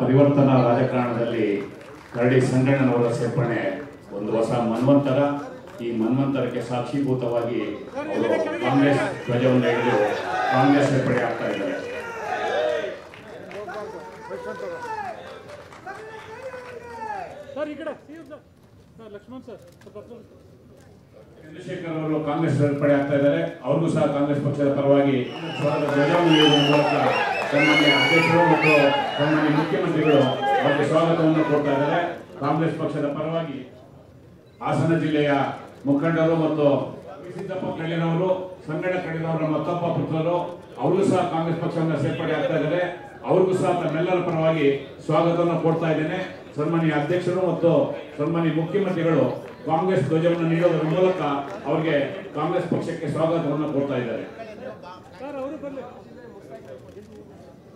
ಪರಿವರ್ತನಾ ರಾಜಕಾರಣದಲ್ಲಿ ಕರಡಿ ಸಂಗಣ್ಣನವರ ಸೇರ್ಪಡೆ ಒಂದು ಹೊಸ ಮನ್ವಂತರ ಈ ಮನ್ವಂತರಕ್ಕೆ ಸಾಕ್ಷೀಭೂತವಾಗಿ ಅವರು ಕಾಂಗ್ರೆಸ್ ಧ್ವಜವನ್ನು ಹಿಡಿದು ಕಾಂಗ್ರೆಸ್ ಸೇರ್ಪಡೆ ಆಗ್ತಾ ಇದ್ದಾರೆ ಸರ್ ಈ ಕಡೆ ಸರ್ ಸರ್ ಲಕ್ಷ್ಮಣ್ ಸರ್ ಸ್ವಲ್ಪ ಹತ್ರ ಬನ್ನಿ. ಚಂದ್ರಶೇಖರ್ ಅವರು ಕಾಂಗ್ರೆಸ್ ಸೇರ್ಪಡೆ ಆಗ್ತಾ ಇದ್ದಾರೆ ಅವ್ರಿಗೂ ಸಹ ಕಾಂಗ್ರೆಸ್ ಪಕ್ಷದ ಪರವಾಗಿ ಸ್ವರದ ಧ್ವಜವನ್ನು ನೀಡುವ ಮೂಲಕ ಸನ್ಮಾನ್ಯ ಅಧ್ಯಕ್ಷರು ಮತ್ತು ಸನ್ಮಾನ್ಯ ಮುಖ್ಯಮಂತ್ರಿಗಳು ಅವರಿಗೆ ಸ್ವಾಗತವನ್ನು ಕೊಡ್ತಾ ಇದ್ದಾರೆ ಕಾಂಗ್ರೆಸ್ ಪಕ್ಷದ ಪರವಾಗಿ ಹಾಸನ ಜಿಲ್ಲೆಯ ಮುಖಂಡರು ಮತ್ತು ಸಿದ್ದಪ್ಪ ಕಳ್ಳಿನವರು ಸಂಗಣ್ಣ ಕಳ್ಳಿನವರ ಮತ್ತೊಬ್ಬ ಪುತ್ರರು ಅವರು ಸಹ ಕಾಂಗ್ರೆಸ್ ಪಕ್ಷವನ್ನು ಸೇರ್ಪಡೆ ಆಗ್ತಾ ಇದ್ದಾರೆ ಅವ್ರಿಗೂ ಸಹ ತಮ್ಮೆಲ್ಲರ ಪರವಾಗಿ ಸ್ವಾಗತವನ್ನು ಕೊಡ್ತಾ ಇದ್ದೇನೆ ಸನ್ಮಾನ್ಯ ಅಧ್ಯಕ್ಷರು ಮತ್ತು ಸನ್ಮಾನ್ಯ ಮುಖ್ಯಮಂತ್ರಿಗಳು ಕಾಂಗ್ರೆಸ್ ಧ್ವಜವನ್ನು ನೀಡೋದರ ಮೂಲಕ ಅವರಿಗೆ ಕಾಂಗ್ರೆಸ್ ಪಕ್ಷಕ್ಕೆ ಸ್ವಾಗತವನ್ನು ಕೊಡ್ತಾ ಇದ್ದಾರೆ ಸರ್ ಅವರು ಬರಲಿ